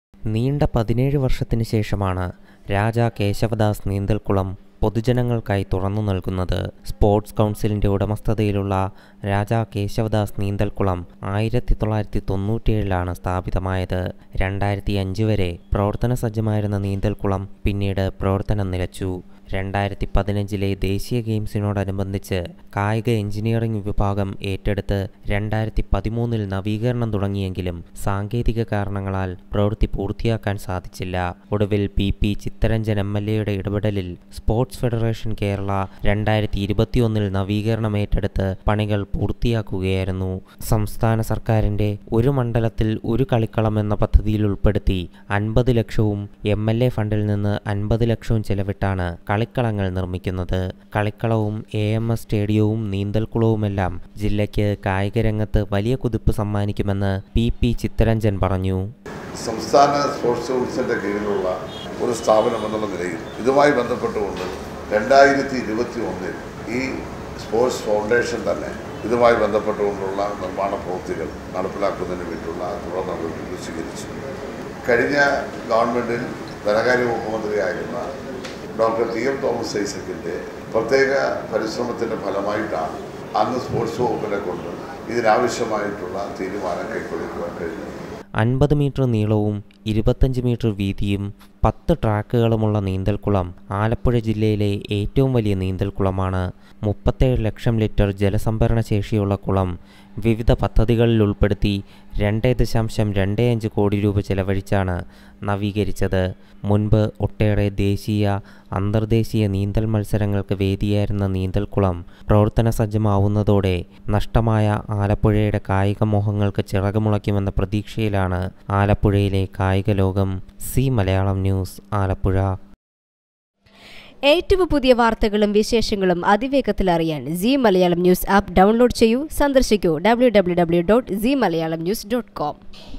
നീണ്ട പതിനേഴ് വർഷത്തിന് ശേഷമാണ് രാജാ കേശവദാസ് നീന്തൽക്കുളം പൊതുജനങ്ങൾക്കായി തുറന്നു നൽകുന്നത് സ്പോർട്സ് കൗൺസിലിന്റെ ഉടമസ്ഥതയിലുള്ള രാജാ കേശവദാസ് നീന്തൽക്കുളം ആയിരത്തി തൊള്ളായിരത്തി തൊണ്ണൂറ്റിയേഴിലാണ് സ്ഥാപിതമായത് രണ്ടായിരത്തി അഞ്ച് വരെ പ്രവർത്തന സജ്ജമായിരുന്ന നീന്തൽക്കുളം പിന്നീട് പ്രവർത്തനം നിലച്ചു രണ്ടായിരത്തി പതിനഞ്ചിലെ ദേശീയ ഗെയിംസിനോടനുബന്ധിച്ച് കായിക എഞ്ചിനീയറിംഗ് വിഭാഗം ഏറ്റെടുത്ത് രണ്ടായിരത്തി പതിമൂന്നിൽ നവീകരണം തുടങ്ങിയെങ്കിലും സാങ്കേതിക കാരണങ്ങളാൽ പ്രവൃത്തി പൂർത്തിയാക്കാൻ സാധിച്ചില്ല ഒടുവിൽ P P Chittaranjan M L എയുടെ ഇടപെടലിൽ സ്പോർട്സ് ഫെഡറേഷൻ കേരള രണ്ടായിരത്തി ഇരുപത്തിയൊന്നിൽ നവീകരണം ഏറ്റെടുത്ത് പണികൾ പൂർത്തിയാക്കുകയായിരുന്നു സംസ്ഥാന സർക്കാരിന്റെ ഒരു മണ്ഡലത്തിൽ ഒരു കളിക്കളം എന്ന പദ്ധതിയിൽ ഉൾപ്പെടുത്തി അൻപത് ലക്ഷവും എം എൽ എ ഫണ്ടിൽ നിന്ന് അൻപത് ലക്ഷവും ചെലവിട്ടാണ് കളിക്കളങ്ങൾ നിർമ്മിക്കുന്നത് കളിക്കളവും എ എം എസ് സ്റ്റേഡിയവും നീന്തൽക്കുളവുമെല്ലാം ജില്ലയ്ക്ക് കായിക രംഗത്ത് വലിയ കുതിപ്പ് സമ്മാനിക്കുമെന്ന് പി പി ചിത്തരഞ്ജൻ പറഞ്ഞു സംസ്ഥാന സ്പോർട്സ് കൗൺസിലിൻ്റെ കീഴിലുള്ള ഒരു സ്ഥാപനം എന്നുള്ള നിലയിൽ ഇതുമായി ബന്ധപ്പെട്ടുകൊണ്ട് രണ്ടായിരത്തി ഇരുപത്തി ഒന്നിൽ ഈ സ്പോർട്സ് ഫൗണ്ടേഷൻ തന്നെ ഇതുമായി ബന്ധപ്പെട്ടുകൊണ്ടുള്ള നിർമ്മാണ പ്രവൃത്തികൾ നടപ്പിലാക്കുന്നതിന് വേണ്ടിയുള്ള തുടർ നടപടികൾ സ്വീകരിച്ചു കഴിഞ്ഞ ഗവൺമെൻറ്റിൽ ധനകാര്യ വകുപ്പ് മന്ത്രിയായിരുന്ന ഡോക്ടർ ടി എം തോമസ് ഐസക്കിൻ്റെ പ്രത്യേക പരിശ്രമത്തിൻ്റെ ഫലമായിട്ടാണ് അന്ന് സ്പോർട്സ് വകുപ്പിനെ കൊണ്ട് ഇതിനാവശ്യമായിട്ടുള്ള തീരുമാനം കൈക്കൊള്ളിക്കുവാൻ കഴിഞ്ഞത് അൻപത് മീറ്റർ നീളവും ഇരുപത്തഞ്ച് മീറ്റർ വീതിയും പത്ത് ട്രാക്കുകളുമുള്ള നീന്തൽക്കുളം ആലപ്പുഴ ജില്ലയിലെ ഏറ്റവും വലിയ നീന്തൽക്കുളമാണ് മുപ്പത്തേഴ് ലക്ഷം ലിറ്റർ ജലസംഭരണ ശേഷിയുള്ള കുളം വിവിധ പദ്ധതികളിൽ ഉൾപ്പെടുത്തി രണ്ട് ദശാംശം രണ്ട് അഞ്ച് കോടി രൂപ ചെലവഴിച്ചാണ് നവീകരിച്ചത് മുൻപ് ഒട്ടേറെ ദേശീയ അന്തർദേശീയ നീന്തൽ മത്സരങ്ങൾക്ക് വേദിയായിരുന്ന നീന്തൽക്കുളം പ്രവർത്തന സജ്ജമാവുന്നതോടെ നഷ്ടമായ ആലപ്പുഴയുടെ കായിക മോഹങ്ങൾക്ക് ചിറകുമുളയ്ക്കുമെന്ന പ്രതീക്ഷയിലാണ് ആലപ്പുഴയിലെ കായിക ലോകം സി മലയാളം ന്യൂസ് ആലപ്പുഴ ഏറ്റവും പുതിയ വാർത്തകളും വിശേഷങ്ങളും അതിവേഗത്തിൽ അറിയാൻ C Malayalam news app download ചെയ്യൂ സന്ദർശിക്കൂ W W W dot C Malayalam news dot com